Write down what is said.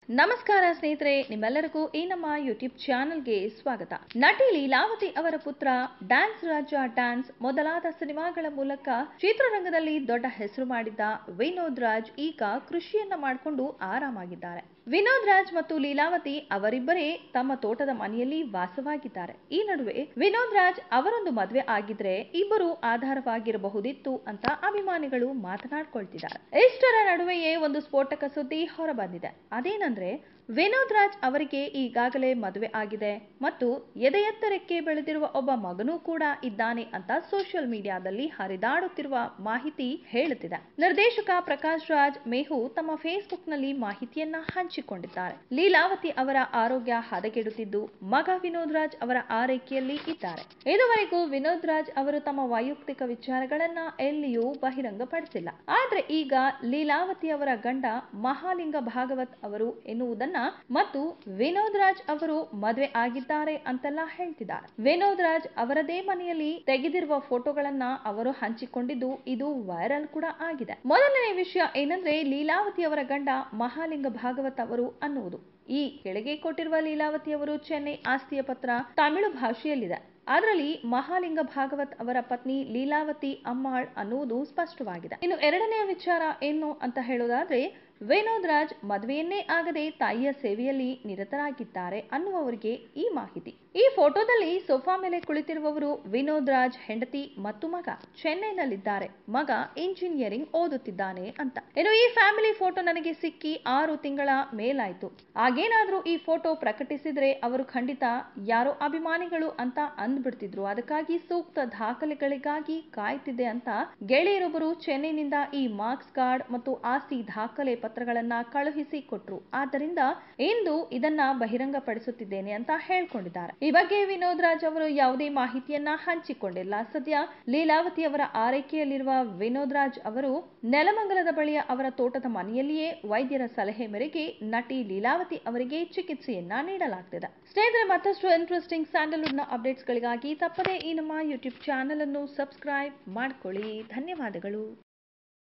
ನಮಸ್ಕಾರ ಸ್ನೇಹಿತರೆ ನಿಮ್ಮೆಲ್ಲರಿಗೂ ಈ ನಮ್ಮ ಯೂಟ್ಯೂಬ್ ಚಾನೆಲ್ಗೆ ಸ್ವಾಗತ ನಟಿ ಲೀಲಾವತಿ ಅವರ ಪುತ್ರ ಡ್ಯಾನ್ಸ್ ರಾಜ ಡ್ಯಾನ್ಸ್ ಮೊದಲಾದ ಸಿನಿಮಾಗಳ ಮೂಲಕ ಚಿತ್ರರಂಗದಲ್ಲಿ ದೊಡ್ಡ ಹೆಸರು ಮಾಡಿದ್ದ ವಿನೋದ್ ರಾಜ್ ಈಗ ಕೃಷಿಯನ್ನ ಮಾಡಿಕೊಂಡು ಆರಾಮಾಗಿದ್ದಾರೆ ವಿನೋದ್ ರಾಜ್ ಮತ್ತು ಲೀಲಾವತಿ ಅವರಿಬ್ಬರೇ ತಮ್ಮ ತೋಟದ ಮನೆಯಲ್ಲಿ ವಾಸವಾಗಿದ್ದಾರೆ ಈ ನಡುವೆ ವಿನೋದ್ ರಾಜ್ ಅವರೊಂದು ಮದುವೆ ಆಗಿದ್ರೆ ಇಬ್ಬರು ಆಧಾರವಾಗಿರಬಹುದಿತ್ತು ಅಂತ ಅಭಿಮಾನಿಗಳು ಮಾತನಾಡ್ಕೊಳ್ತಿದ್ದಾರೆ ಇಷ್ಟರ ನಡುವೆಯೇ ಒಂದು ಸ್ಫೋಟಕ ಸುದ್ದಿ ಹೊರಬಂದಿದೆ ಅದೇನಂದ್ರೆ ವಿನೋದ್ ರಾಜ್ ಅವರಿಗೆ ಈಗಾಗಲೇ ಮದುವೆ ಆಗಿದೆ ಮತ್ತು ಎದೆ ಎತ್ತರಕ್ಕೆ ಬೆಳೆದಿರುವ ಒಬ್ಬ ಮಗನೂ ಕೂಡ ಇದ್ದಾನೆ ಅಂತ ಸೋಷಿಯಲ್ ಮೀಡಿಯಾದಲ್ಲಿ ಹರಿದಾಡುತ್ತಿರುವ ಮಾಹಿತಿ ಹೇಳುತ್ತಿದೆ ನಿರ್ದೇಶಕ ಪ್ರಕಾಶ್ ರಾಜ್ ಮೇಹು ತಮ್ಮ ಫೇಸ್ಬುಕ್ ನಲ್ಲಿ ಮಾಹಿತಿಯನ್ನ ಹಂಚಿಕೊಂಡಿದ್ದಾರೆ ಲೀಲಾವತಿ ಅವರ ಆರೋಗ್ಯ ಹದಗೆಡುತ್ತಿದ್ದು ಮಗ ವಿನೋದ್ ರಾಜ್ ಅವರ ಆರೈಕೆಯಲ್ಲಿ ಇದ್ದಾರೆ ಇದುವರೆಗೂ ವಿನೋದ್ ರಾಜ್ ಅವರು ತಮ್ಮ ವೈಯಕ್ತಿಕ ವಿಚಾರಗಳನ್ನ ಎಲ್ಲಿಯೂ ಬಹಿರಂಗಪಡಿಸಿಲ್ಲ ಆದ್ರೆ ಈಗ ಲೀಲಾವತಿ ಅವರ ಗಂಡ ಮಹಾಲಿಂಗ ಭಾಗವತ್ ಅವರು ಎನ್ನುವುದನ್ನ ಮತ್ತು ವಿನೋದ್ ರಾಜ್ ಅವರು ಮದುವೆ ಆಗಿದ್ದಾರೆ ಅಂತೆಲ್ಲ ಹೇಳ್ತಿದ್ದಾರೆ ವಿನೋದ್ ರಾಜ್ ಅವರದೇ ಮನೆಯಲ್ಲಿ ತೆಗೆದಿರುವ ಫೋಟೋಗಳನ್ನ ಅವರು ಹಂಚಿಕೊಂಡಿದ್ದು ಇದು ವೈರಲ್ ಕೂಡ ಆಗಿದೆ ಮೊದಲನೇ ವಿಷಯ ಏನಂದ್ರೆ ಲೀಲಾವತಿ ಅವರ ಗಂಡ ಮಹಾಲಿಂಗ ಭಾಗವತ್ ಅವರು ಅನ್ನುವುದು ಈ ಕೆಳಗೆ ಕೊಟ್ಟಿರುವ ಲೀಲಾವತಿ ಅವರು ಚೆನ್ನೈ ಆಸ್ತಿಯ ಪತ್ರ ತಮಿಳು ಭಾಷೆಯಲ್ಲಿದೆ ಅದರಲ್ಲಿ ಮಹಾಲಿಂಗ ಭಾಗವತ್ ಅವರ ಪತ್ನಿ ಲೀಲಾವತಿ ಅಮ್ಮಾಳ್ ಅನ್ನುವುದು ಸ್ಪಷ್ಟವಾಗಿದೆ ಇನ್ನು ಎರಡನೆಯ ವಿಚಾರ ಏನು ಅಂತ ಹೇಳೋದಾದ್ರೆ ವಿನೋದ್ ರಾಜ್ ಮದುವೆಯನ್ನೇ ಆಗದೆ ತಾಯಿಯ ಸೇವೆಯಲ್ಲಿ ನಿರತರಾಗಿದ್ದಾರೆ ಅನ್ನುವವರಿಗೆ ಈ ಮಾಹಿತಿ ಈ ಫೋಟೋದಲ್ಲಿ ಸೋಫಾ ಮೇಲೆ ಕುಳಿತಿರುವವರು ವಿನೋದ್ ರಾಜ್ ಹೆಂಡತಿ ಮತ್ತು ಮಗ ಚೆನ್ನೈನಲ್ಲಿದ್ದಾರೆ ಮಗ ಇಂಜಿನಿಯರಿಂಗ್ ಓದುತ್ತಿದ್ದಾನೆ ಅಂತ ಇನ್ನು ಈ ಫ್ಯಾಮಿಲಿ ಫೋಟೋ ನನಗೆ ಸಿಕ್ಕಿ ಆರು ತಿಂಗಳ ಮೇಲಾಯ್ತು ಆಗೇನಾದ್ರೂ ಈ ಫೋಟೋ ಪ್ರಕಟಿಸಿದ್ರೆ ಅವರು ಖಂಡಿತ ಯಾರೋ ಅಭಿಮಾನಿಗಳು ಅಂತ ಅಂದ್ಬಿಡ್ತಿದ್ರು ಅದಕ್ಕಾಗಿ ಸೂಕ್ತ ದಾಖಲೆಗಳಿಗಾಗಿ ಕಾಯ್ತಿದ್ದೆ ಅಂತ ಗೆಳೆಯರೊಬ್ಬರು ಚೆನ್ನೈನಿಂದ ಈ ಮಾರ್ಕ್ಸ್ ಕಾರ್ಡ್ ಮತ್ತು ಆಸ್ತಿ ದಾಖಲೆ ಪತ್ರಗಳನ್ನ ಕಳುಹಿಸಿ ಕೊಟ್ರು ಆದ್ದರಿಂದ ಇಂದು ಇದನ್ನ ಬಹಿರಂಗಪಡಿಸುತ್ತಿದ್ದೇನೆ ಅಂತ ಹೇಳ್ಕೊಂಡಿದ್ದಾರೆ ಈ ಬಗ್ಗೆ ವಿನೋದ್ ರಾಜ್ ಅವರು ಯಾವುದೇ ಮಾಹಿತಿಯನ್ನ ಹಂಚಿಕೊಂಡಿಲ್ಲ ಸದ್ಯ ಲೀಲಾವತಿ ಅವರ ಆರೈಕೆಯಲ್ಲಿರುವ ವಿನೋದ್ ರಾಜ್ ಅವರು ನೆಲಮಂಗಲದ ಬಳಿಯ ಅವರ ತೋಟದ ಮನೆಯಲ್ಲಿಯೇ ವೈದ್ಯರ ಸಲಹೆ ಮೇರೆಗೆ ನಟಿ ಲೀಲಾವತಿ ಅವರಿಗೆ ಚಿಕಿತ್ಸೆಯನ್ನ ನೀಡಲಾಗ್ತಿದೆ ಸ್ನೇಹಿತರೆ ಮತ್ತಷ್ಟು ಇಂಟ್ರೆಸ್ಟಿಂಗ್ ಸ್ಯಾಂಡಲ್ವುಡ್ನ ಅಪ್ಡೇಟ್ಸ್ಗಳಿಗಾಗಿ ತಪ್ಪದೇ ಈ ನಮ್ಮ ಯೂಟ್ಯೂಬ್ ಚಾನೆಲ್ ಅನ್ನು ಸಬ್ಸ್ಕ್ರೈಬ್ ಮಾಡ್ಕೊಳ್ಳಿ ಧನ್ಯವಾದಗಳು